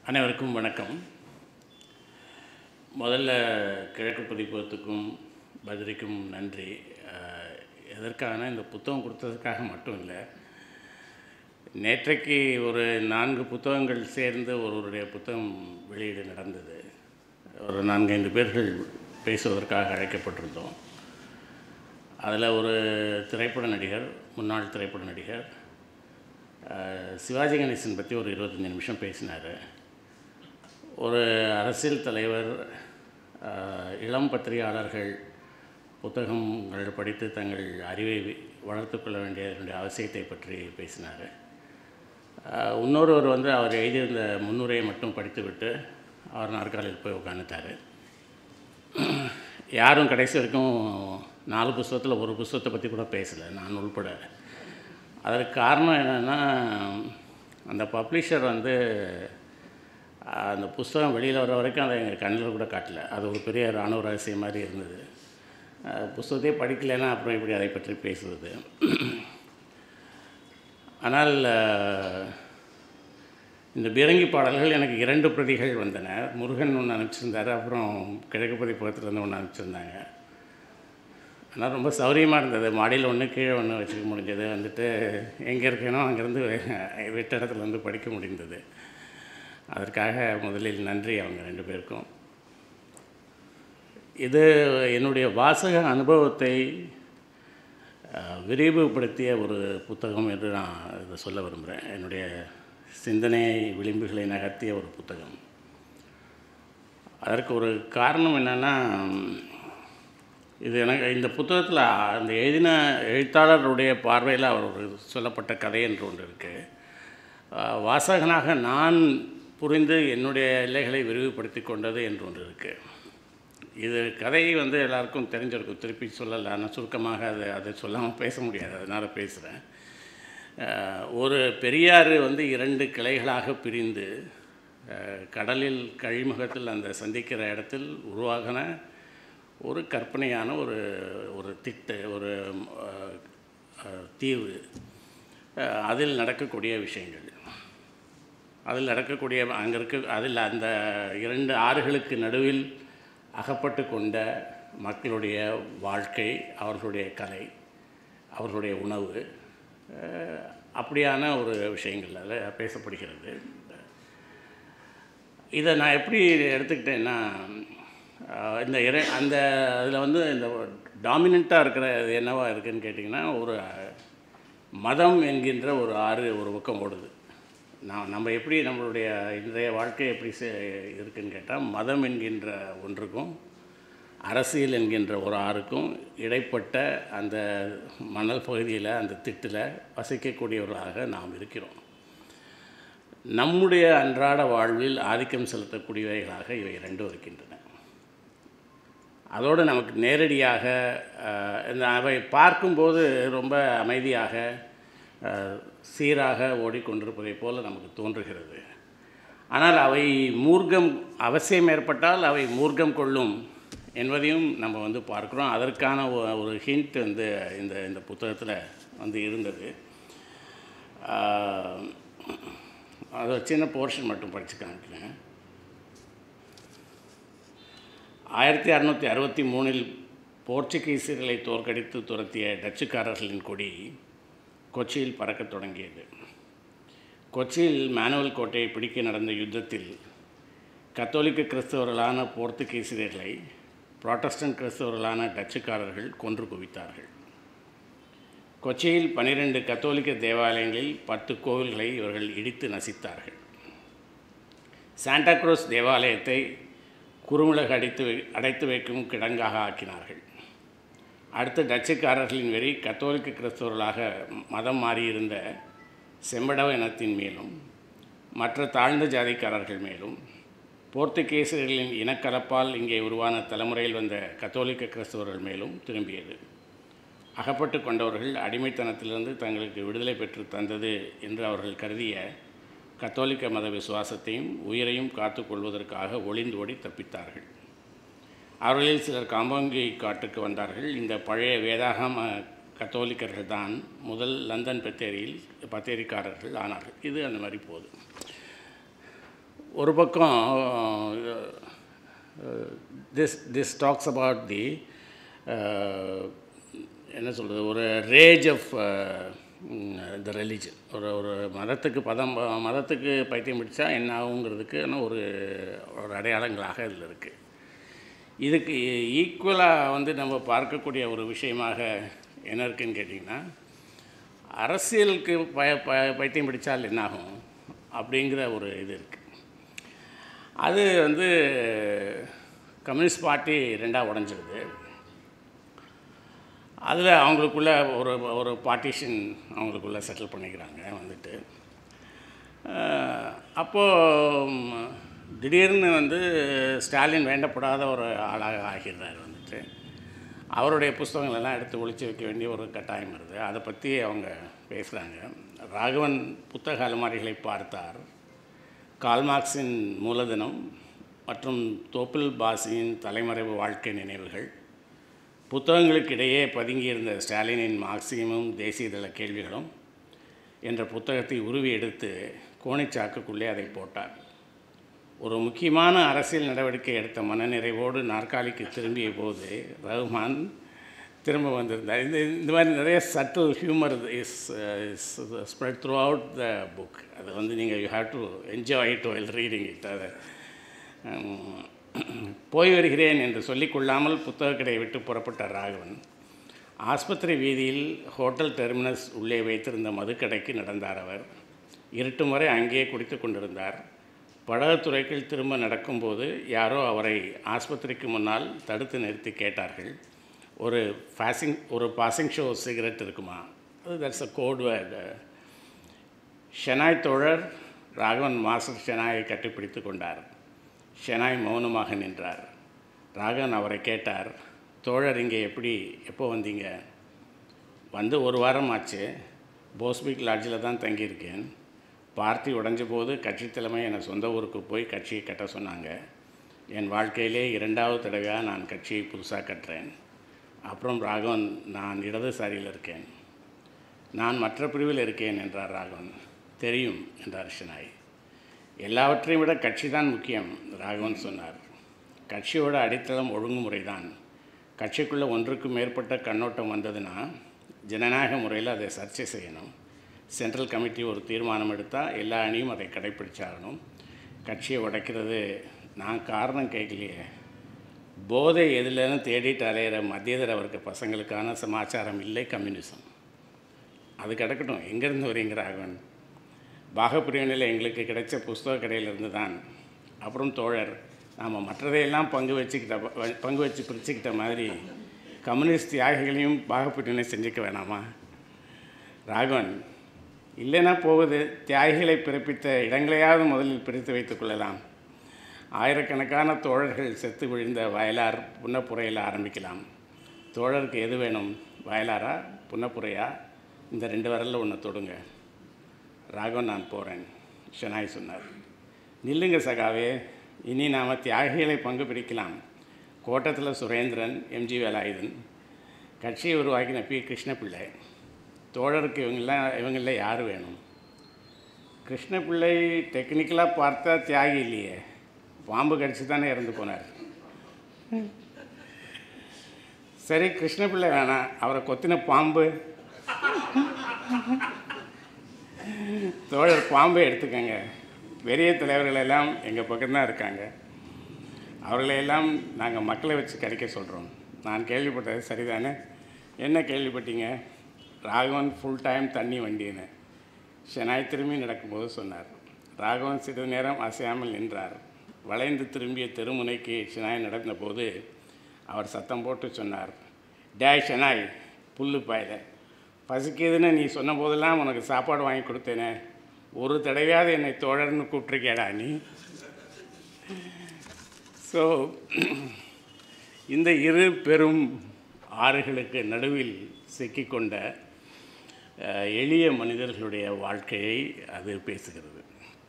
அனைவருக்கும் வணக்கம் முதல்ல கிழக்கு பதிப்பகத்துக்கும் பத்ரிக்கும் நன்றி அஹ், எதற்கான இந்த புத்தகம் கொடுத்ததுக்காக மட்டும் இல்லை நேற்றைக்கு ஒரு நான்கு புத்தகங்கள் சேர்ந்து ஒருவருடைய புத்தகம் வெளியீடு நடந்தது ஒரு நான்கைந்து பேர்கள் பேசுவதற்காக அழைக்கப்பட்டிருந்தோம் அதில் ஒரு திரைப்பட நடிகர் முன்னாள் திரைப்பட நடிகர் அஹ், சிவாஜி கணேசன் பற்றி ஒரு இருபத்தஞ்சி நிமிஷம் பேசினார் ஒரு அரசியல் தலைவர் அஹ், இளம் பத்திரிகையாளர்கள் புத்தகங்கள் படித்து தங்கள் அறிவை வளர்த்துக் கொள்ள வேண்டியதனுடைய அவசியத்தை பற்றி பேசினார் அஹ், இன்னொருவர் வந்து அவர் எழுதியிருந்த முன்னுரையை மட்டும் படித்துவிட்டு அவர் நாற்காலியில் போய் உட்காந்துட்டார் யாரும் கடைசி வரைக்கும் நாலு புஸ்தகத்தில் ஒரு புஸ்தகத்தை பற்றி கூட பேசலை நான் உள்பட அதற்கு காரணம் என்னென்னா அந்த பப்ளிஷர் வந்து அஹ், அந்த புஸ்தகம் வெளியில் வர வரைக்கும் அதை எங்கள் கண்ணில் கூட காட்டல அது ஒரு பெரிய இராணுவ ரகசியம் மாதிரி இருந்தது அஹ், புஸ்தகத்தையே படிக்கலைன்னா அப்புறம் இப்படி அதை பற்றி பேசுவது ஆனால் அஹ், இந்த பீரங்கி பாடல்கள் எனக்கு இரண்டு பிரதிகள் வந்தன முருகன் ஒன்று அனுப்பிச்சிருந்தார் அப்புறம் கிழக்கு பதிப்பகத்துலேருந்து ஒன்று அனுப்பிச்சிருந்தாங்க ஆனால் ரொம்ப சௌரியமாக இருந்தது மாடியில் ஒன்று கீழே ஒன்று வச்சுக்க முடிஞ்சது வந்துட்டு எங்கே இருக்கேனோ அங்கேருந்து விட்ட இடத்துல வந்து படிக்க முடிந்தது அதற்காக முதலில் நன்றி அவங்க ரெண்டு பேருக்கும் இது என்னுடைய வாசக அனுபவத்தை அஹ், விரிவுபடுத்திய ஒரு புத்தகம் என்று நான் இதை சொல்ல விரும்புகிறேன் என்னுடைய சிந்தனை விளிம்புகளை நகர்த்திய ஒரு புத்தகம் அதற்கு ஒரு காரணம் என்னென்னா இது எனக்கு இந்த புத்தகத்தில் அந்த எழுதின எழுத்தாளருடைய பார்வையில் அவர் ஒரு சொல்லப்பட்ட கதை என்று ஒன்று இருக்குது வாசகனாக நான் புரிந்து என்னுடைய எல்லைகளை விரிவுபடுத்தி கொண்டது என்று ஒன்று இருக்குது இது கதை வந்து எல்லாருக்கும் தெரிஞ்சிருக்கும் திருப்பி சொல்லலை ஆனால் சுருக்கமாக அதை அதை சொல்லாமல் பேச முடியாது அதனால் பேசுகிறேன் அஹ், ஒரு பெரியாறு வந்து இரண்டு கிளைகளாக பிரிந்து அஹ், கடலில் கழிமுகத்தில் அந்த சந்திக்கிற இடத்தில் உருவாகின ஒரு கற்பனையான ஒரு ஒரு திட்டு ஒரு அஹ், அஹ், தீவு அஹ், அதில் நடக்கக்கூடிய விஷயங்கள் அதில் நடக்கக்கூடிய அங்கே இருக்க அதில் அந்த இரண்டு ஆறுகளுக்கு நடுவில் அகப்பட்டு கொண்ட மக்களுடைய வாழ்க்கை அவர்களுடைய கலை அவர்களுடைய உணவு அஹ், அப்படியான ஒரு விஷயங்கள் அதில் பேசப்படுகிறது இதை நான் எப்படி எடுத்துக்கிட்டேன்னா அஹ், இந்த இறை அந்த அதில் வந்து இந்த டாமினண்ட்டாக இருக்கிற இது என்னவா இருக்குதுன்னு கேட்டிங்கன்னா ஒரு மதம் என்கின்ற ஒரு ஆறு ஒரு பக்கம் ஓடுது நான் நம்ம எப்படி நம்மளுடைய இன்றைய வாழ்க்கை எப்படி செ- இருக்குன்னு கேட்டால் மதம் என்கின்ற ஒன்றுக்கும் அரசியல் என்கின்ற ஒரு ஆறுக்கும் இடைப்பட்ட அந்த மணல் பகுதியில் அந்த திட்டில் வசிக்கக்கூடியவர்களாக நாம் இருக்கிறோம் நம்முடைய அன்றாட வாழ்வில் ஆதிக்கம் செலுத்தக்கூடியவைகளாக இவை ரெண்டும் இருக்கின்றன அதோடு நமக்கு நேரடியாக அஹ், இந்த அவை பார்க்கும்போது ரொம்ப அமைதியாக அஹ், சீராக ஓடிக்கொண்டிருப்பதைப் போல நமக்கு தோன்றுகிறது ஆனால் அவை மூர்க்கம் அவசியம் ஏற்பட்டால் அவை மூர்க்கம் கொள்ளும் என்பதையும் நம்ம வந்து பார்க்குறோம் அதற்கான ஒ- ஒரு ஹிண்ட் வந்து இந்த இந்த புத்தகத்தில் வந்து இருந்தது ஆஹ், அது ஒரு சின்ன போர்ஷன் மட்டும் படிச்சு காமிக்கிறேன் ஆயிரத்தி அறநூற்றி அறுபத்தி மூணில் போர்ச்சுகீசியர்களை தோற்கடித்து துரத்திய டச்சுக்காரர்களின் கொடி கொச்சியில் பறக்கத் தொடங்கியது கொச்சியில் மேனுவல் கோட்டையை பிடிக்க நடந்த யுத்தத்தில் கத்தோலிக்க கிறிஸ்தவர்களான போர்த்துகீசியர்களை புராட்டஸ்டன்ட் கிறிஸ்தவர்களான டச்சுக்காரர்கள் கொன்று குவித்தார்கள் கொச்சியில் பனிரெண்டு கத்தோலிக்க தேவாலயங்களில் பத்து கோவில்களை இவர்கள் இடித்து நசித்தார்கள் சாண்டா குரூஸ் தேவாலயத்தை குறுமிளகு அடைத்து வை அடைத்து வைக்கும் கிடங்காக ஆக்கினார்கள் அடுத்து டச்சுக்காரர்களின் வெறி கத்தோலிக்க கிறிஸ்தவர்களாக மதம் மாறியிருந்த செம்படவ இனத்தின் மேலும் மற்ற தாழ்ந்த ஜாதிக்காரர்கள் மேலும் போர்த்துகீசியர்களின் இனக்கலப்பால் இங்கே உருவான தலைமுறையில் வந்த கத்தோலிக்க கிறிஸ்தவர்கள் மேலும் திரும்பியது அகப்பட்டு கொண்டவர்கள் அடிமைத்தனத்திலிருந்து தங்களுக்கு விடுதலை பெற்று தந்தது என்று அவர்கள் கருதிய கத்தோலிக்க மத விசுவாசத்தையும் உயிரையும் காத்து கொள்வதற்காக ஒளிந்தோடி தப்பித்தார்கள் அவர்களில் சிலர் காம்பங்கி காட்டுக்கு வந்தார்கள் இந்த பழைய வேதாகம கத்தோலிக்கர்கள் தான் முதல் லந்தன் பத்தேரியில் பத்தேரிக்காரர்கள் ஆனார்கள் இது அந்த மாதிரி போகுது ஒரு பக்கம் this this talks about the என்ன சொல்கிறது ஒரு ரேஜ் ஆஃப் த ரிலிஜன் ஒரு ஒரு மதத்துக்கு பதம் மதத்துக்கு பைத்தியம் பிடிச்சா என்ன ஆகுங்கிறதுக்கு ஒரு ஒரு அடையாளங்களாக இதில் இருக்குது இதுக்கு ஈக்குவலாக வந்து நம்ம பார்க்கக்கூடிய ஒரு விஷயமாக என்ன இருக்குன்னு கேட்டிங்கன்னா அரசியலுக்கு ப ப பைத்தியம் பிடிச்சால் என்னாகும் அப்படிங்கிற ஒரு இது இருக்குது அது வந்து கம்யூனிஸ்ட் பார்ட்டி ரெண்டாக உடஞ்சிருது அதில் அவங்களுக்குள்ள ஒரு ஒரு பார்ட்டிஷன் அவங்களுக்குள்ள செட்டில் பண்ணிக்கிறாங்க வந்துட்டு அப்போது திடீர்னு வந்து ஸ்டாலின் வேண்டப்படாத ஒரு ஆளாக ஆகிடுறாரு வந்துட்டு அவருடைய புஸ்தகங்களெல்லாம் எடுத்து ஒழிச்சு வைக்க வேண்டிய ஒரு கட்டாயம் வருது அதை பற்றி அவங்க பேசுகிறாங்க ராகவன் புத்தக அலமாரிகளை பார்த்தார் கால்மார்க்ஸின் மூலதனம் மற்றும் தோப்பில் பாசியின் தலைமறைவு வாழ்க்கை நினைவுகள் புத்தகங்களுக்கு இடையே பதுங்கியிருந்த ஸ்டாலினின் மார்க்சியமும் தேசியதள கேள்விகளும் என்ற புத்தகத்தை உருவி எடுத்து கோணிச்சாக்குக்குள்ளே அதை போட்டார் ஒரு முக்கியமான அரசியல் நடவடிக்கை எடுத்த மனநிறைவோடு நாற்காலிக்கு திரும்பிய போது ரஹ்மான் திரும்ப வந்திருந்தார் இந்த இந்த மாதிரி நிறைய subtle humour is is spread throughout the book அது வந்து நீங்கள் you have to enjoy it well reading it அதை போய் வருகிறேன் என்று சொல்லிக்கொள்ளாமல் புத்தக கடையை விட்டு புறப்பட்ட ராகவன் ஆஸ்பத்திரி வீதியில் ஹோட்டல் டெர்மினஸ் உள்ளே வைத்திருந்த மதுக்கடைக்கு நடந்தார் அவர் இருட்டும் வரை அங்கேயே குடித்து கொண்டிருந்தார் படகுத்துறைக்குள் திரும்ப நடக்கும்போது யாரோ அவரை ஆஸ்பத்திரிக்கு முன்னால் தடுத்து நிறுத்தி கேட்டார்கள் ஒரு பாசிங் ஒரு பாசிங் ஷோ சிகரெட் இருக்குமா அது that's a code word Shenoy தோழர் ராகவன் மாஸ்டர் ஷெனாயை கட்டிப்பிடித்து கொண்டார் ஷெனாய் மௌனமாக நின்றார் ராகவன் அவரை கேட்டார் தோழர் இங்கே எப்படி எப்போ வந்தீங்க வந்து ஒரு வாரம் ஆச்சு போஸ்பிக் லாட்ஜில் தான் தங்கியிருக்கேன் பார்ட்டி உடஞ்ச போது கட்சி தலைமை என்னை சொந்த ஊருக்கு போய் கட்சியை கட்ட சொன்னாங்க என் வாழ்க்கையிலே இரண்டாவது தடவையாக நான் கட்சியை புதுசாக கட்டுறேன் அப்புறம் ராகவன் நான் இடதுசாரியில் இருக்கேன் நான் மற்ற பிரிவில் இருக்கேன் என்றார் ராகவன் தெரியும் என்றார் ஷனாய் எல்லாவற்றையும் விட கட்சி தான் முக்கியம் ராகவன் சொன்னார் கட்சியோட அடித்தளம் ஒழுங்குமுறை தான் கட்சிக்குள்ளே ஒன்றுக்கும் மேற்பட்ட கண்ணோட்டம் வந்ததுன்னா ஜனநாயக முறையில் அதை சர்ச்சை செய்யணும் சென்ட்ரல் கமிட்டி ஒரு தீர்மானம் எடுத்தால் எல்லா அணியும் அதை கடைப்பிடிச்சாகணும் கட்சியை உடைக்கிறது நான் காரணம் கேட்கலையே போதை எதுலன்னு தேடிட்டு அலையிற மத்தியதர வர்க்க பசங்களுக்கான சமாச்சாரம் இல்லை கம்யூனிசம் அது கிடக்கட்டும் எங்கேருந்து வரீங்க ராகவன் பாகப்பிரிவினையில் எங்களுக்கு கிடைச்ச புஸ்தக கடையிலிருந்து தான் அப்புறம் தோழர் நாம் மற்றதையெல்லாம் பங்கு வச்சுக்கிட்ட பங்கு வச்சு பிரிச்சுக்கிட்ட மாதிரி கம்யூனிஸ்ட் தியாகிகளையும் பாகப்பிரிவினை செஞ்சுக்க வேணாமா ராகவன் இல்லைன்னா போகுது தியாகிகளை பிறப்பித்த இடங்களையாவது முதலில் பிரித்து வைத்துக் கொள்ளலாம் ஆயிரக்கணக்கான தோழர்கள் செத்து விழுந்த வயலார் புன்னப்புறையில் ஆரம்பிக்கலாம் தோழருக்கு எது வேணும் வயலாரா புன்னப்புறையா இந்த ரெண்டு வரலில் ஒன்று தொடுங்க ராகவன் நான் போகிறேன் ஷனாய் சொன்னார் நில்லுங்க சகாவே இனி நாம் தியாகிகளை பங்கு பிடிக்கலாம் கோட்டத்தில் சுரேந்திரன் எம்ஜி வேலாயுதன் கட்சியை உருவாக்கின பி கிருஷ்ணபிள்ளை தோழருக்கு இவங்கெல்லாம் இவங்களில் யார் வேணும் கிருஷ்ணபிள்ளை டெக்னிக்கலாக பார்த்தா தியாகி இல்லையே பாம்பு கடிச்சு தானே இறந்து போனார் சரி கிருஷ்ணபிள்ளை வேணாம் அவரை கொத்தின பாம்பு தோழர் பாம்பை எடுத்துக்கங்க பெரிய தலைவர்கள் எல்லாம் எங்கள் பக்கம்தான் இருக்காங்க அவர்களையெல்லாம் நாங்கள் மக்களை வச்சு கடிக்க சொல்கிறோம் நான் கேள்விப்பட்டது சரிதானே என்ன கேள்விப்பட்டீங்க ராகவன் ஃபுல் டைம் தண்ணி வண்டின்னு ஷெனாய் திரும்பி நடக்கும்போது சொன்னார் ராகவன் சிறிது நேரம் அசையாமல் நின்றார் வளைந்து திரும்பிய தெருமுனைக்கு ஷெனாய் நடந்தபோது அவர் சத்தம் போட்டு சொன்னார் டேய் ஷெனாய் புல்லு பாயில பசிக்குதுன்னு நீ சொன்ன போதெல்லாம் உனக்கு சாப்பாடு வாங்கி கொடுத்தேனே ஒரு தடவையாவது என்னை தோழர்னு கூப்பிட்ருக்கேடா நீ ஸோ இந்த இரு பெரும் ஆறுகளுக்கு நடுவில் சிக்கிக்கொண்ட அஹ், எளிய மனிதர்களுடைய வாழ்க்கையை அது பேசுகிறது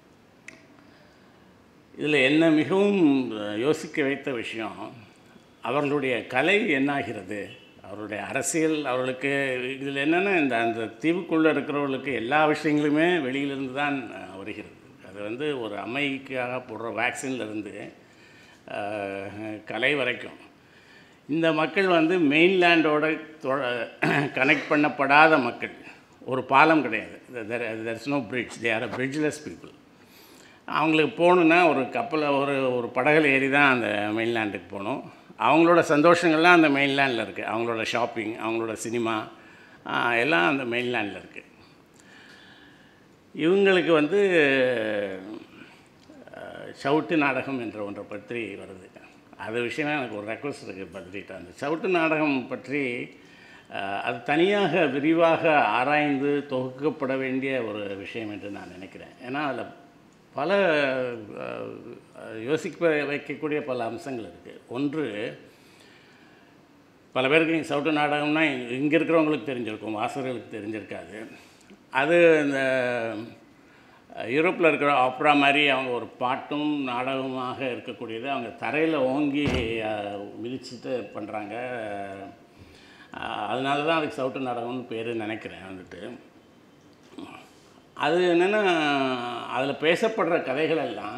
இதில் என்ன மிகவும் அஹ், யோசிக்க வைத்த விஷயம் அவர்களுடைய கலை என்னாகிறது அவருடைய அரசியல் அவர்களுக்கு இதில் என்னென்னா இந்த அந்த தீவுக்குள்ளே இருக்கிறவர்களுக்கு எல்லா விஷயங்களுமே வெளியிலிருந்து தான் அஹ், வருகிறது அது வந்து ஒரு அம்மைக்காக போடுற வேக்சின்லேருந்து கலை வரைக்கும் இந்த மக்கள் வந்து மெயின்லேண்டோட கனெக்ட் பண்ணப்படாத மக்கள் ஒரு பாலம் கிடையாது there is no bridge they are a bridgeless people அவங்களுக்கு போகணுன்னா ஒரு கப்பலில் ஒரு ஒரு படகுல ஏறி தான் அந்த மெயின்லேண்டுக்கு போகணும் அவங்களோட சந்தோஷங்கள்லாம் அந்த மெயின்லேண்டில் இருக்குது அவங்களோட ஷாப்பிங் அவங்களோட சினிமா எல்லாம் அந்த மெயின்லேண்டில் இருக்குது இவங்களுக்கு வந்து சவுட்டு நாடகம் என்ற ஒன்றை பற்றி வருது அது விஷயமா எனக்கு ஒரு ரெக்வஸ்ட் இருக்குது பத்ரிட்ட அந்த சவுட்டு நாடகம் பற்றி அது தனியாக விரிவாக ஆராய்ந்து தொகுக்கப்பட வேண்டிய ஒரு விஷயம் என்று நான் நினைக்கிறேன் ஏன்னா அதில் பல யோசிக்க வைக்கக்கூடிய பல அம்சங்கள் இருக்குது ஒன்று பல பேருக்கு சவுட்டு நாடகம்னா இங்கே இருக்கிறவங்களுக்கு தெரிஞ்சிருக்கும் வாசகர்களுக்கு தெரிஞ்சிருக்காது அது இந்த யூரோப்பில் இருக்கிற ஆப்ரா மாதிரி அவங்க ஒரு பாட்டும் நாடகமாக இருக்கக்கூடியது அவங்க தரையில் ஓங்கி மிதிச்சுட்டு பண்ணுறாங்க அதனால தான் அதுக்கு சவுட்டு நாடகம்னு பேர் நினைக்கிறேன் வந்துட்டு அது என்னென்னா அதில் பேசப்படுற கதைகள் எல்லாம்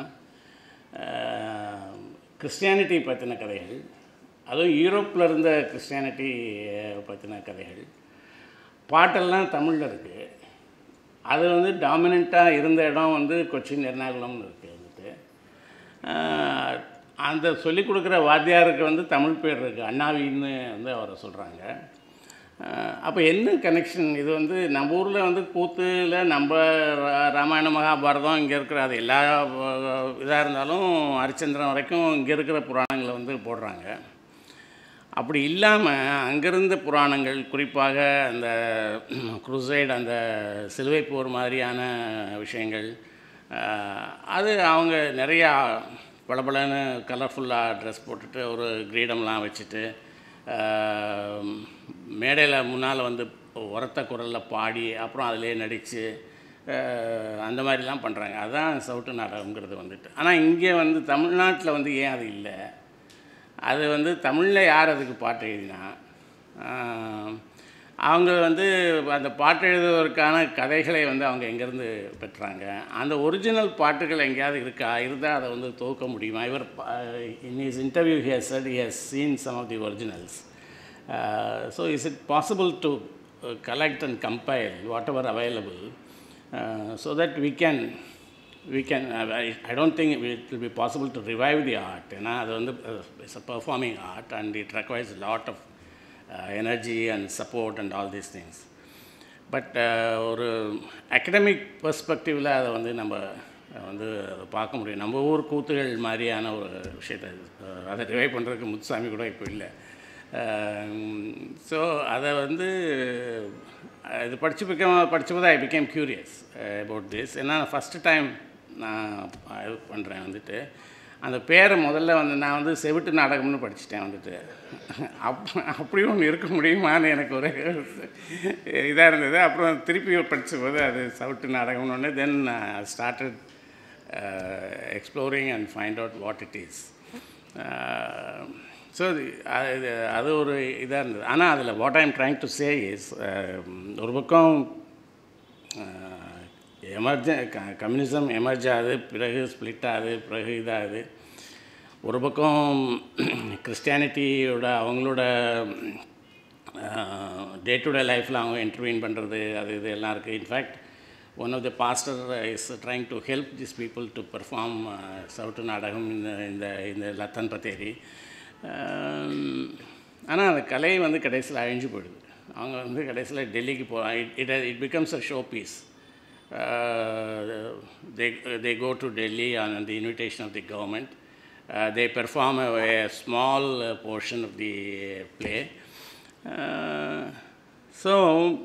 கிறிஸ்டியானிட்டி பற்றின கதைகள் அதுவும் யூரோப்பில் இருந்த கிறிஸ்டியானிட்டி பற்றின கதைகள் பாட்டெல்லாம் தமிழில் இருக்குது அது வந்து டாமினண்ட்டாக இருந்த இடம் வந்து கொச்சின் எர்ணாகுளம்னு இருக்குது வந்துட்டு அந்த சொல்லிக் கொடுக்குற வாத்தியாருக்கு வந்து தமிழ் பேர் இருக்குது அண்ணாவின்னு வந்து அவரை சொல்கிறாங்க அப்போ என்ன கனெக்ஷன் இது வந்து நம்ம ஊரில் வந்து கூத்தில் நம்ம ராமாயண மகாபாரதம் இங்கே இருக்கிற அது எல்லா இதாக இருந்தாலும் ஹரிச்சந்திரன் வரைக்கும் இங்கே இருக்கிற புராணங்களை வந்து போடுறாங்க அப்படி இல்லாமல் அங்கிருந்த புராணங்கள் குறிப்பாக அந்த குருசைடு அந்த சிலுவை போர் மாதிரியான விஷயங்கள் அது அவங்க நிறையா பளபளன்னு கலர்ஃபுல்லாக ட்ரெஸ் போட்டுட்டு ஒரு கிரீடம்லாம் வச்சுட்டு மேடையில் முன்னால் வந்து உரத்த குரலில் பாடி அப்புறம் அதிலே நடித்து அந்த மாதிரிலாம் பண்ணுறாங்க அதுதான் சவுட்டு நாடகங்கிறது வந்துட்டு ஆனால் இங்கே வந்து தமிழ்நாட்டில் வந்து ஏன் அது இல்லை அது வந்து தமிழில் யார் அதுக்கு பாட்டு எழுதினா அவங்க வந்து அந்த பாட்டு எழுதுவதற்கான கதைகளை வந்து அவங்க எங்கேருந்து பெற்றாங்க அந்த ஒரிஜினல் பாட்டுகள் எங்கேயாவது இருக்கா இருந்தால் அதை வந்து துவக்க முடியுமா இவர் in his interview here said he has seen some of the originals so is it possible to collect and compile whatever available so that we can we can uh, I, I don't think it will be possible to revive the art you know அது வந்து it's a performing art and it requires a lot of uh, energy and support and all these things but ஒரு academic பெர்ஸ்பெக்டிவில் அதை வந்து நம்ம வந்து அதை பார்க்க முடியும் நம்ம ஊர் கூத்துகள் மாதிரியான ஒரு விஷயத்தை அதை ரிவைவ் பண்ணுறதுக்கு முத்துசாமி கூட இப்போ இல்லை ஸோ அதை வந்து இது படித்து பிக்க படித்தபோது I became curious about this ஏன்னா ஃபஸ்ட்டு டைம் நான் இது பண்ணுறேன் வந்துட்டு அந்த பேரை முதல்ல வந்து நான் வந்து செவிட்டு நாடகம்னு படிச்சுட்டேன் வந்துட்டு அப் அப்படி ஒன்று இருக்க முடியுமான்னு எனக்கு ஒரு இதாக இருந்தது அப்புறம் திருப்பி படித்தபோது அது சவுட்டு நாடகம்னு ஒன்று then started exploring and find out what it is so அது அது ஒரு இதாக இருந்தது ஆனால் அதில் what I'm trying to say is ஒரு பக்கம் எமர்ஜ க கம்யூனிசம் எமர்ஜ் ஆகுது பிறகு ஸ்ப்ளிட் ஆகுது பிறகு இதாகுது ஒரு பக்கம் கிறிஸ்டியானிட்டியோட அவங்களோட டே டு டே லைஃப்பில் அவங்க இன்டர்வியூன் பண்ணுறது அது இது எல்லாம் இருக்குது in fact one of the pastor is trying to help this people to perform Chavittu Natakam இந்த இந்த இந்த லத்தன் பத்தேரி ஆனால் அந்த கலை வந்து கடைசியில் அழிஞ்சு போயிடுது அவங்க வந்து கடைசியில் டெல்லிக்கு போ it it it becomes a showpiece they, they go to Delhi on the invitation of the government. Uh, they perform a, a small uh, portion of the play. Uh, so,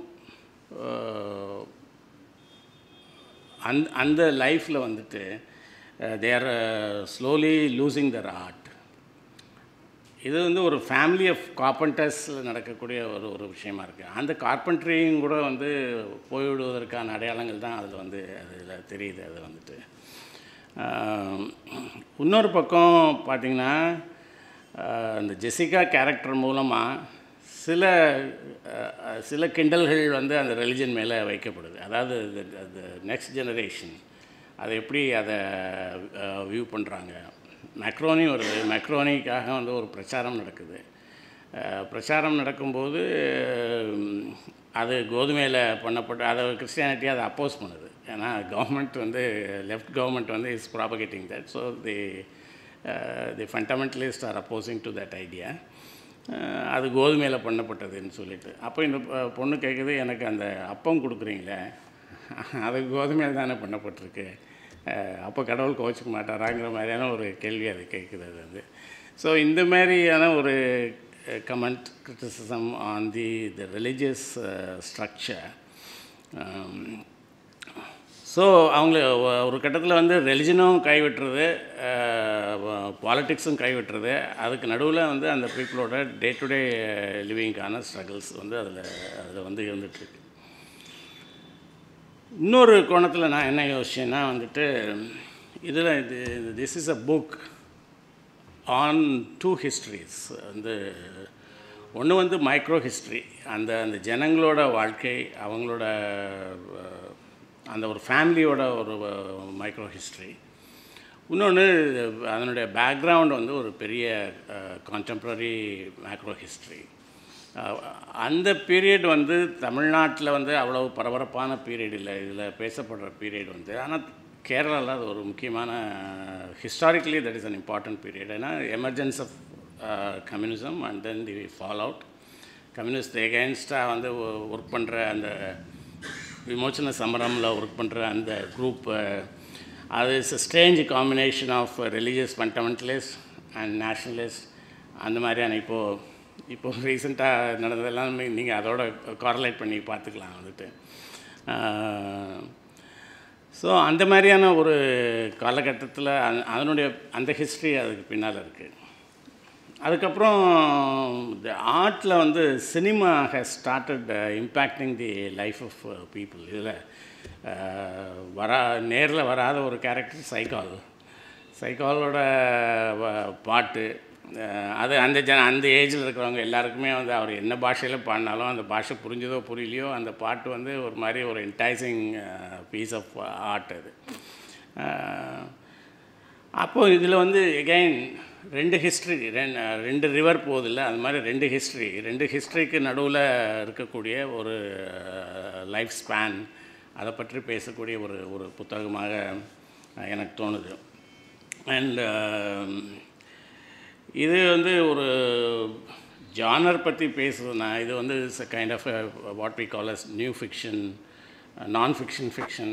அந்த அந்த லைஃப்பில் வந்துட்டு they are slowly losing their art இது வந்து ஒரு family of கார்பெண்டர்ஸில் நடக்கக்கூடிய ஒரு ஒரு விஷயமா இருக்குது அந்த கார்பெண்ட்ரியும் கூட வந்து போய்விடுவதற்கான அடையாளங்கள் தான் அதில் வந்து அதில் தெரியுது அது வந்துட்டு இன்னொரு பக்கம் பார்த்திங்கன்னா இந்த ஜெசிகா கேரக்டர் மூலமாக சில சில கிண்டல்கள் வந்து அந்த ரிலிஜன் மேலே வைக்கப்படுது அதாவது நெக்ஸ்ட் ஜெனரேஷன் அதை எப்படி அதை வியூ பண்ணுறாங்க மெக்ரோனி வருது மெக்ரோனிக்காக வந்து ஒரு பிரச்சாரம் நடக்குது அஹ், பிரச்சாரம் நடக்கும்போது உம், அது கோதுமையில் பண்ணப்பட்ட அதை கிறிஸ்டியானிட்டி அதை அப்போஸ் பண்ணுது ஏன்னா கவர்மெண்ட் வந்து லெஃப்ட் கவர்மெண்ட் வந்து is propagating that so the the fundamentalist are opposing to that idea அது கோதுமையில் பண்ணப்பட்டதுன்னு சொல்லிட்டு அப்போ இந்த பொ- பொண்ணு கேட்குது எனக்கு அந்த அப்பம் கொடுக்குறீங்களே அது கோதுமையில் தானே பண்ணப்பட்டிருக்கு அஹ், அப்போ கடவுள் கோச்சிக்க மாட்டாராங்கிற மாதிரியான ஒரு கேள்வி அது கேட்குது அது வந்து ஸோ இந்த மாதிரியான ஒரு comment criticism on the the religious structure so அவங்கள ஒ- ஒரு கட்டத்தில் வந்து ரெலிஜனும் கைவிட்டுறது பாலிட்டிக்ஸும் கைவிட்டுறது அதுக்கு நடுவில் வந்து அந்த பீப்புளோட டே டு டே லிவிங்கான ஸ்ட்ரகிள்ஸ் வந்து அதில் அதில் வந்து இருந்துகிட்ருக்கு இன்னொரு கோணத்தில் நான் என்ன யோசிச்சேன்னா வந்துட்டு இதில் இது this is a book on two histories வந்து ஒன்று வந்து மைக்ரோ ஹிஸ்ட்ரி அந்த அந்த ஜனங்களோட வாழ்க்கை அவங்களோட அஹ், அந்த ஒரு ஃபேமிலியோட ஒரு மைக்ரோ ஹிஸ்ட்ரி இன்னொன்று அதனுடைய பேக்ரவுண்ட் வந்து ஒரு பெரிய கான்டெம்ப்ரரி மேக்ரோ ஹிஸ்ட்ரி அந்த பீரியட் வந்து தமிழ்நாட்டில் வந்து அவ்வளவு பரபரப்பான பீரியட் இல்லை இதில் பேசப்படுற பீரியட் வந்து ஆனால் கேரளாவில் அது ஒரு முக்கியமான historically that is an important period ஏன்னா emergence of communism and then the fall out communist எகென்ஸ்டாக வந்து ஒர்க் பண்ணுற அந்த விமோச்சன சமரமில் ஒர்க் பண்ணுற அந்த குரூப் அது is strange combination of religious fundamentalist and nationalist அந்த மாதிரியான இப்போது இப்போ ரீசெண்டாக நடந்ததெல்லாம் நீங்கள் அதோட காரலேட் பண்ணி பார்த்துக்கலாம் வந்துட்டு ஸோ அந்த மாதிரியான ஒரு காலகட்டத்தில் அ- அதனுடைய அந்த ஹிஸ்ட்ரி அதுக்கு பின்னால் இருக்குது அதுக்கப்புறம் இந்த ஆர்ட்டில் வந்து cinema has started impacting the life of people இதில் வரா நேரில் வராத ஒரு கேரக்டர் சைக்கால் சைக்காலோட வ- பாட்டு அஹ், அது அந்த ஜன அந்த ஏஜில் இருக்கிறவங்க எல்லாருக்குமே வந்து அவர் என்ன பாஷையில் பாடினாலும் அந்த பாஷை புரிஞ்சதோ புரியலையோ அந்த பாட்டு வந்து ஒரு மாதிரி ஒரு என்டைசிங் பீஸ் ஆஃப் ஆர்ட் அது அஹ், அப்போது இதில் வந்து எகைன் ரெண்டு ஹிஸ்ட்ரி ரெண்டு ரெண்டு ரிவர் போகுதில்ல அது மாதிரி ரெண்டு ஹிஸ்ட்ரி ரெண்டு ஹிஸ்ட்ரிக்கு நடுவில் இருக்கக்கூடிய ஒரு லைஃப் ஸ்பேன் அதை பற்றி பேசக்கூடிய ஒரு ஒரு புத்தகமாக அஹ், எனக்கு தோணுது அண்ட் இது வந்து ஒரு ஜானர் பற்றி பேசுறதுனா இது வந்து it's kind of what we call as new fiction non fiction fiction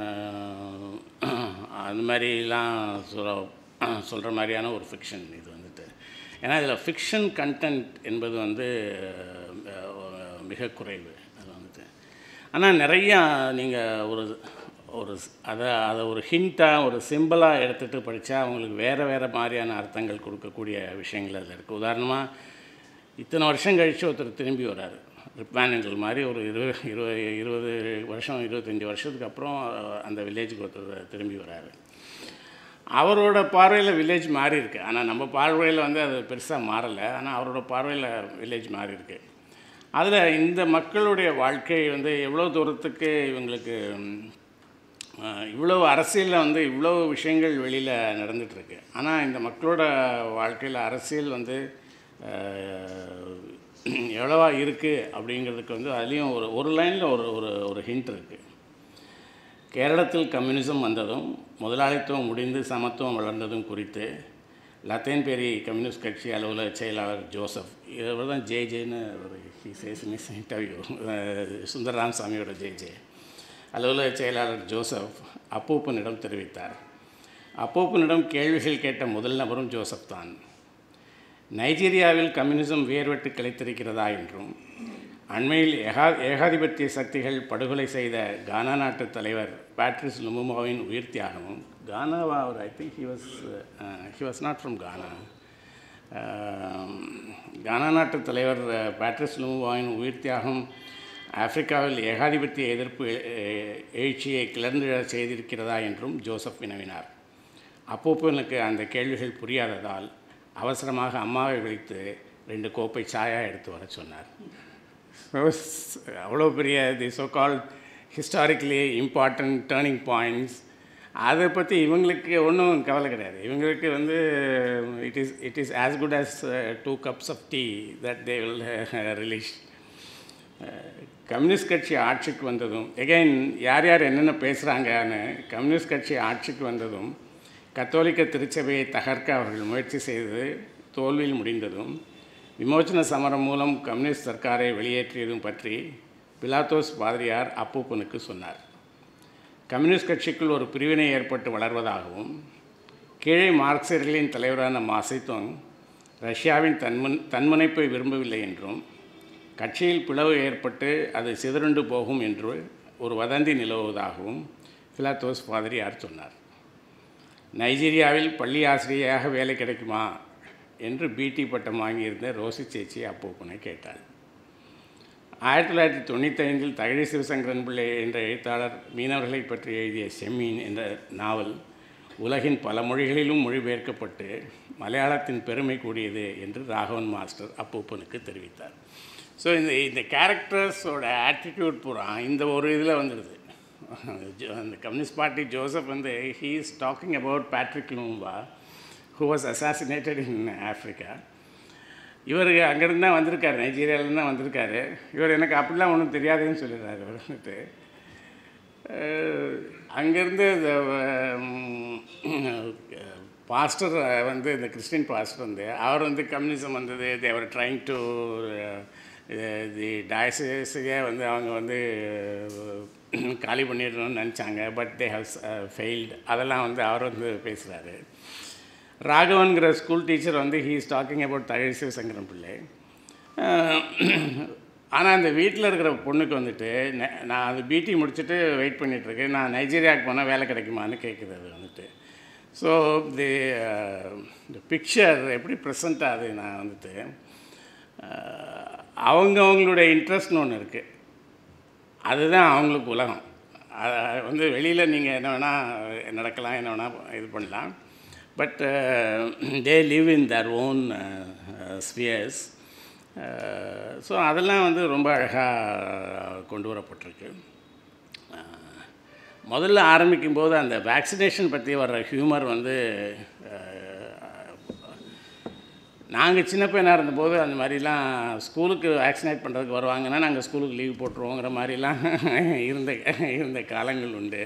அந்த மாதிரிலாம் சொல்ல சொல்கிற மாதிரியான ஒரு ஃபிக்ஷன் இது வந்துட்டு ஏன்னா இதில் ஃபிக்ஷன் கண்டென்ட் என்பது வந்து அஹ், மிக குறைவு அது வந்துட்டு ஆனால் நிறையா நீங்கள் ஒரு ஒரு அதை அதை ஒரு ஹிண்ட்டாக ஒரு சிம்பிளாக எடுத்துகிட்டு படித்தா அவங்களுக்கு வேறு வேறு மாதிரியான அர்த்தங்கள் கொடுக்கக்கூடிய விஷயங்கள் அதில் இருக்குது உதாரணமாக இத்தனை வருஷம் கழித்து ஒருத்தர் திரும்பி வராரு ரிப்மேனங்கள் மாதிரி ஒரு இருபது இருபது இருபது வருஷம் இருபத்தஞ்சி வருஷத்துக்கு அப்புறம் அந்த வில்லேஜுக்கு ஒருத்தர் திரும்பி வராரு அவரோட பார்வையில் வில்லேஜ் மாறி இருக்கு ஆனால் நம்ம பார்வையில் வந்து அது பெருசாக மாறலை ஆனால் அவரோட பார்வையில் வில்லேஜ் மாறி இருக்கு அதில் இந்த மக்களுடைய வாழ்க்கை வந்து எவ்வளோ தூரத்துக்கு இவங்களுக்கு ம், அஹ், இவ்வளோ அரசியலில் வந்து இவ்வளோ விஷயங்கள் வெளியில் நடந்துகிட்ருக்கு ஆனால் இந்த மக்களோட வாழ்க்கையில் அரசியல் வந்து அஹ், எவ்வளவா இருக்குது அப்படிங்கிறதுக்கு வந்து அதுலேயும் ஒரு ஒரு லைனில் ஒரு ஒரு ஒரு ஹிண்ட் இருக்குது கேரளத்தில் கம்யூனிசம் வந்ததும் முதலாளித்துவம் முடிந்து சமத்துவம் வளர்ந்ததும் குறித்து லத்தேன்பேரி கம்யூனிஸ்ட் கட்சி அலுவலக செயலாளர் ஜோசப் இவர் தான் ஜே ஜேன்னு ஒரு சேஸ் மிஸ் இன்டர்வியூ சுந்தரராம் சாமியோட ஜே ஜே அலுவலக செயலாளர் ஜோசப் அப்பூப்பனிடம் தெரிவித்தார் அப்பூப்பனிடம் கேள்விகள் கேட்ட முதல் நபரும் ஜோசப் தான் நைஜீரியாவில் கம்யூனிசம் வேர்வெட்டு கிளைத்திருக்கிறதா என்றும் அண்மையில் ஏகா ஏகாதிபத்திய சக்திகள் படுகொலை செய்த கானா நாட்டு தலைவர் பேட்ரிஸ் லுமுமாவின் உயிர் தியாகமும் கானாவா அவர் I think he was he was not from Ghana Ghana நாட்டு தலைவர் அஹ், பேட்ரிஸ் லுமுமாவின் உயிர் தியாகம் ஆப்பிரிக்காவில் ஏகாதிபத்திய எதிர்ப்பு எ- எழுச்சியை கிளர்ந்திடச் செய்திருக்கிறதா என்றும் ஜோசப் வினவினார் அப்போப்பனுக்கு அந்த கேள்விகள் புரியாததால் அவசரமாக அம்மாவை விழித்து ரெண்டு கோப்பை சாயா எடுத்து வர சொன்னார் அவ்வளோ பெரிய the so call historically important turning points அதை பற்றி இவங்களுக்கு ஒன்றும் கவலை கிடையாது இவங்களுக்கு வந்து it is it is as good as two cups of tea that they will release communist கட்சி ஆட்சிக்கு வந்ததும் எகைன் யார் யார் என்னென்ன பேசுகிறாங்கன்னு கம்யூனிஸ்ட் கட்சி ஆட்சிக்கு வந்ததும் கத்தோலிக்க திருச்சபையை தகர்க்க அவர்கள் முயற்சி செய்து தோல்வியில் முடிந்ததும் விமோச்சன சமரம் மூலம் கம்யூனிஸ்ட் சர்க்காரை வெளியேற்றியதும் பற்றி பிலாத்தோஸ் பாதிரியார் அப்பூப்பனுக்கு சொன்னார் கம்யூனிஸ்ட் கட்சிக்குள் ஒரு பிரிவினை ஏற்பட்டு வளர்வதாகவும் கீழே மார்க்சியர்களின் தலைவரான மாசைத்தோங் ரஷ்யாவின் தன்முன் தன்முனைப்பை விரும்பவில்லை என்றும் கட்சியில் பிளவு ஏற்பட்டு அது சிதறுண்டு போகும் என்று ஒரு வதந்தி நிலவுவதாகவும் பிலாத்தோஸ் பாதிரியார் சொன்னார் நைஜீரியாவில் பள்ளி ஆசிரியராக வேலை கிடைக்குமா என்று பிடி பட்டம் வாங்கியிருந்த ரோசி சேச்சி அப்போப்பனை கேட்டார் ஆயிரத்தி தொள்ளாயிரத்தி தொண்ணூத்தைந்தில் தகழி சிவசங்கரன் பிள்ளை என்ற எழுத்தாளர் மீனவர்களை பற்றி எழுதிய செம்மீன் என்ற நாவல் உலகின் பல மொழிகளிலும் மொழிபெயர்க்கப்பட்டு மலையாளத்தின் பெருமை கூடியது என்று ராகவன் மாஸ்டர் அப்பூப்பனுக்கு தெரிவித்தார் ஸோ இந்த இந்த கேரக்டர்ஸோட ஆட்டிடியூட் பூரா இந்த ஒரு இதில் வந்துடுது அந்த கம்யூனிஸ்ட் பார்ட்டி ஜோசப் வந்து he is talking about Patrick Lumumba who was assassinated in Africa இவர் அங்கேருந்து தான் வந்திருக்காரு நைஜீரியாவிலேருந்து தான் வந்திருக்காரு இவர் எனக்கு அப்படிலாம் ஒன்றும் தெரியாதுன்னு சொல்லிடுறாரு அவர் வந்துட்டு அங்கேருந்து இந்த பாஸ்டர் வந்து இந்த கிறிஸ்டின் பாஸ்டர் வந்து அவர் வந்து கம்யூனிசம் வந்தது தேவர் ட்ரைங் டு தி டயசிஸையே வந்து அவங்க வந்து காலி பண்ணிடணும்னு நினச்சாங்க பட் தே ஹவ் ஃபெயில்டு அதெல்லாம் வந்து அவர் வந்து பேசுகிறாரு ராகவன்கிற ஸ்கூல் டீச்சர் வந்து he is talking about Thakazhi Sivasankaran Pillai ஆனால் அந்த வீட்டில் இருக்கிற பொண்ணுக்கு வந்துட்டு நான் அது பிடி முடிச்சுட்டு வெயிட் பண்ணிகிட்ருக்கேன் நான் நைஜீரியாவுக்கு போனால் வேலை கிடைக்குமான்னு கேட்குது அது வந்துட்டு ஸோ தி இந்த பிக்சர் எப்படி ப்ரெசண்ட் ஆகுது நான் வந்துட்டு அவங்கவுங்களுடைய இன்ட்ரெஸ்ட்னு ஒன்று இருக்குது அதுதான் அவங்களுக்கு உலகம் வந்து வெளியில் நீங்கள் என்ன வேணால் நடக்கலாம் என்ன வேணால் இது பண்ணலாம் but they live in their own spheres so அதெல்லாம் வந்து ரொம்ப அழகாக கொண்டு வரப்பட்டிருக்கு முதல்ல ஆரம்பிக்கும்போது அந்த வேக்சினேஷன் பற்றி வர்ற ஹியூமர் வந்து நாங்கள் சின்ன பையனாக இருந்தபோது அந்த மாதிரிலாம் ஸ்கூலுக்கு வேக்சினேட் பண்ணுறதுக்கு வருவாங்கன்னா நாங்கள் ஸ்கூலுக்கு லீவ் போட்டுருவோங்கிற மாதிரிலாம் இருந்த இருந்த காலங்கள் உண்டு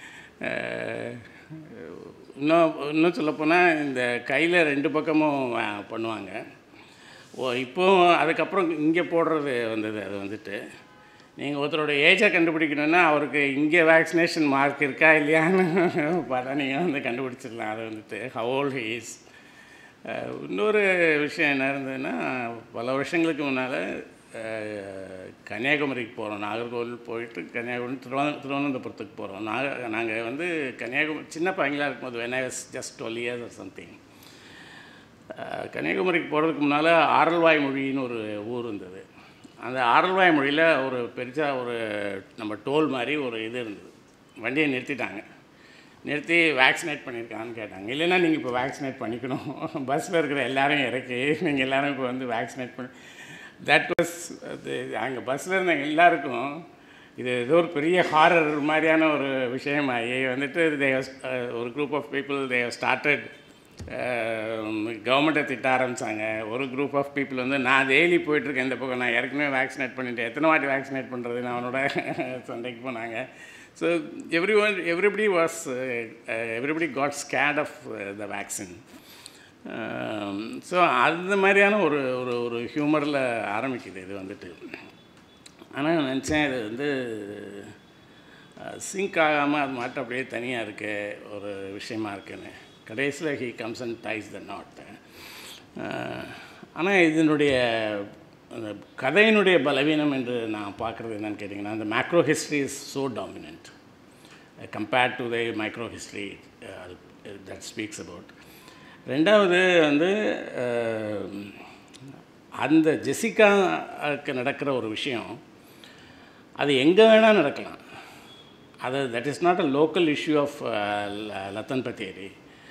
இன்னும் இன்னும் சொல்லப்போனால் இந்த கையில் ரெண்டு பக்கமும் பண்ணுவாங்க ஓ இப்போ அதுக்கப்புறம் இங்கே போடுறது வந்தது அது வந்துட்டு நீங்கள் ஒருத்தரோட ஏஜை கண்டுபிடிக்கணுன்னா அவருக்கு இங்கே வேக்சினேஷன் மார்க் இருக்கா இல்லையான்னு பார்த்தா நீங்கள் வந்து கண்டுபிடிச்சிடலாம் அது வந்துட்டு ஹவோல் ஹீஸ் இன்னொரு விஷயம் என்ன இருந்ததுன்னா பல வருஷங்களுக்கு முன்னால் கன்னியாகுமரிக்கு போகிறோம் நாகர்கோவில் போயிட்டு கன்னியாகுமரி திருவன திருவனந்தபுரத்துக்கு போகிறோம் நாக நாங்கள் வந்து கன்னியாகுமரி சின்ன பையங்களாக இருக்கும்போது when I was just twelve years or something கன்னியாகுமரிக்கு போகிறதுக்கு முன்னால் ஆரல்வாய் மொழின்னு ஒரு ஊர் இருந்தது அந்த ஆரல்வாய் மொழியில் ஒரு பெருசாக ஒரு நம்ம டோல் மாதிரி ஒரு இது இருந்தது வண்டியை நிறுத்திட்டாங்க நிறுத்தி வேக்சினேட் பண்ணியிருக்கான்னு கேட்டாங்க இல்லைன்னா நீங்கள் இப்போ வேக்சினேட் பண்ணிக்கணும் பஸ்ஸில் இருக்கிற எல்லாரும் இறக்கி நீங்கள் எல்லோரும் இப்போ வந்து வேக்சினேட் பண்ணி தட் வாஸ் அது அங்கே பஸ்ஸில் இருந்த எல்லாருக்கும் இது ஏதோ ஒரு பெரிய ஹாரர் மாதிரியான ஒரு விஷயமாகி வந்துட்டு தே ஒரு group of people they started கவர்மெண்ட்டை திட்ட ஆரம்பித்தாங்க ஒரு குரூப் ஆஃப் பீப்புள் வந்து நான் டெய்லி போயிட்டுருக்கேன் இந்த பக்கம் நான் ஏற்கனவே வேக்சினேட் பண்ணிட்டேன் எத்தனை வாட்டி வேக்சினேட் பண்ணுறது நான் அவனோட சண்டைக்கு போனாங்க so every one everybody was everybody got scared of the vaccine so அந்த மாதிரியான ஒரு ஒரு ஒரு ஹியூமரில் ஆரம்பிக்குது இது வந்துட்டு ஆனால் நினச்சேன் இது வந்து சிங்க் ஆகாமல் அது மட்டும் அப்படியே தனியாக இருக்கு ஒரு விஷயமா இருக்குன்னு கடைசியில் he comes and ties the knot ஆனால் இதனுடைய அந்த கதையினுடைய பலவீனம் என்று நான் பார்க்குறது என்னன்னு கேட்டிங்கன்னா அந்த macro history is so dominant compared to the micro history that speaks about ரெண்டாவது வந்து அந்த ஜெசிகாவுக்கு நடக்கிற ஒரு விஷயம் அது எங்கே வேணால் நடக்கலாம் அது that is not a local issue of Lathan Patheri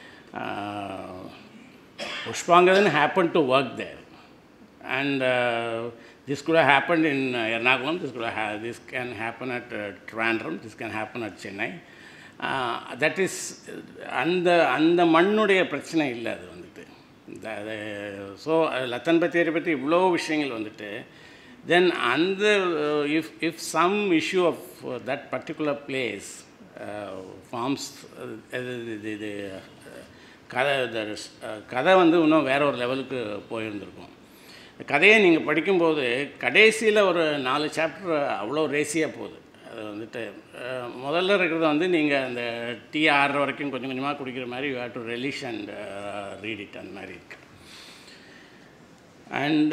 Pushpangadan happen to work there and uh, this could have happened in uh, Ernakulam, this, could have, this can happen at uh, Trivandrum, this can happen at Chennai. That is அந்த அந்த மண்ணுடைய பிரச்சனை இல்லை அது வந்துட்டு இந்த அது so லத்தன் Bathery பற்றி இவ்வளோ விஷயங்கள் வந்துட்டு தென் அந்த if if some issue of that particular place forms இது இது கதை இந்த கதை வந்து இன்னும் வேற ஒரு லெவலுக்கு போயிருந்திருக்கும் இந்த கதையை நீங்கள் படிக்கும்போது கடைசியில் ஒரு நாலு சாப்டர் அவ்வளோ ரேசியாக போகுது அது வந்துட்டு அஹ், முதல்ல இருக்கிறத வந்து நீங்கள் அந்த டீ ஆறுற வரைக்கும் கொஞ்சம் கொஞ்சமாக குடிக்கிற மாதிரி you have to relish and read it அந்த மாதிரி இருக்கு அண்ட்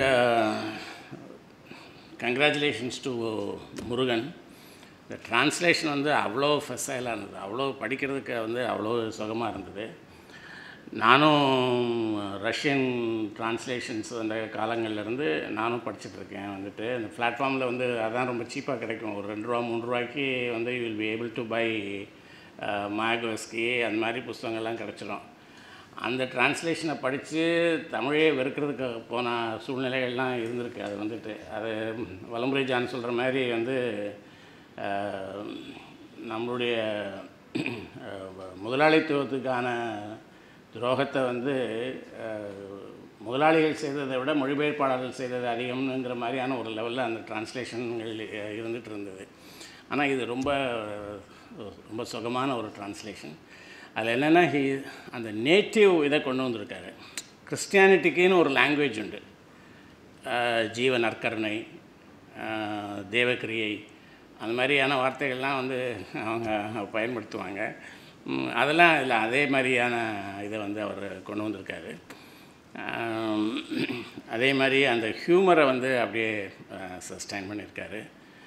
கங்க்ராச்சுலேஷன்ஸ் டு முருகன் இந்த டிரான்ஸ்லேஷன் வந்து அவ்வளோ ஃபெசைலாக இருந்தது அவ்வளோ படிக்கிறதுக்கு வந்து அவ்வளோ சுகமாக இருந்தது நானும் ரஷ்யன் டிரான்ஸ்லேஷன்ஸ் அந்த காலங்கள்லேருந்து நானும் படிச்சுட்டு இருக்கேன் வந்துட்டு இந்த பிளாட்ஃபார்மில் வந்து அதான் ரொம்ப சீப்பாக கிடைக்கும் ஒரு ரெண்டு ரூபா மூணு ரூபாய்க்கு வந்து you will be able to buy Mayakovsky அந்த மாதிரி புஸ்தகங்கள்லாம் கிடச்சிரும் அந்த டிரான்ஸ்லேஷனை படித்து தமிழே வெறுக்கிறதுக்கு போன சூழ்நிலைகள்லாம் இருந்திருக்கு அது வந்துட்டு அது வலமுறை ஜான் சொல்கிற மாதிரி வந்து அஹ், நம்மளுடைய அஹ், முதலாளித்துவத்துக்கான துரோகத்தை வந்து அஹ், முதலாளிகள் செய்ததை விட மொழிபெயர்ப்பாளர்கள் செய்தது அதிகம்ங்கிற மாதிரியான ஒரு லெவலில் அந்த டிரான்ஸ்லேஷன்கள் இருந்துகிட்டு இருந்தது ஆனால் இது ரொம்ப ரொம்ப சுகமான ஒரு டிரான்ஸ்லேஷன் அதில் என்னென்னா ஹி அந்த நேட்டிவ் இதை கொண்டு வந்திருக்காரு கிறிஸ்டியானிட்டிக்குன்னு ஒரு லாங்குவேஜ் உண்டு அஹ், ஜீவ நற்கருணை அஹ், தேவக்கிரியை அந்த மாதிரியான வார்த்தைகள்லாம் வந்து அவங்க பயன்படுத்துவாங்க ம், அதெல்லாம் இதில் அதே மாதிரியான இதை வந்து அவர் கொண்டு வந்திருக்காரு ஆம், அதே மாதிரி அந்த ஹியூமரை வந்து அப்படியே சஸ்டைன் பண்ணியிருக்காரு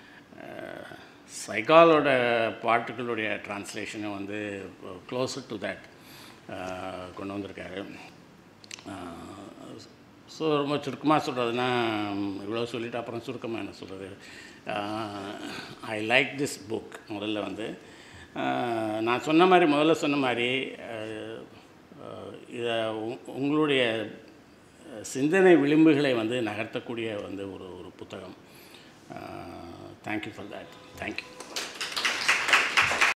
சைக்காலோட பாட்டுகளுடைய டிரான்ஸ்லேஷனும் வந்து க்ளோஸர் டு தட் கொண்டு வந்திருக்காரு ஸோ ரொம்ப சுருக்கமாக சொல்கிறதுனா இவ்வளோ சொல்லிவிட்டு அப்புறம் சுருக்கமாக என்ன சொல்கிறது ஐ லைக் திஸ் புக் முதல்ல வந்து ஆஹ், நான் சொன்ன மாதிரி முதல்ல சொன்ன மாதிரி ஆஹ், ஆஹ், இதை உ- உங்களுடைய சிந்தனை விளிம்புகளை வந்து நகர்த்தக்கூடிய வந்து ஒரு ஒரு புத்தகம் தேங்க்யூ ஃபார் தேட் தேங்க்யூ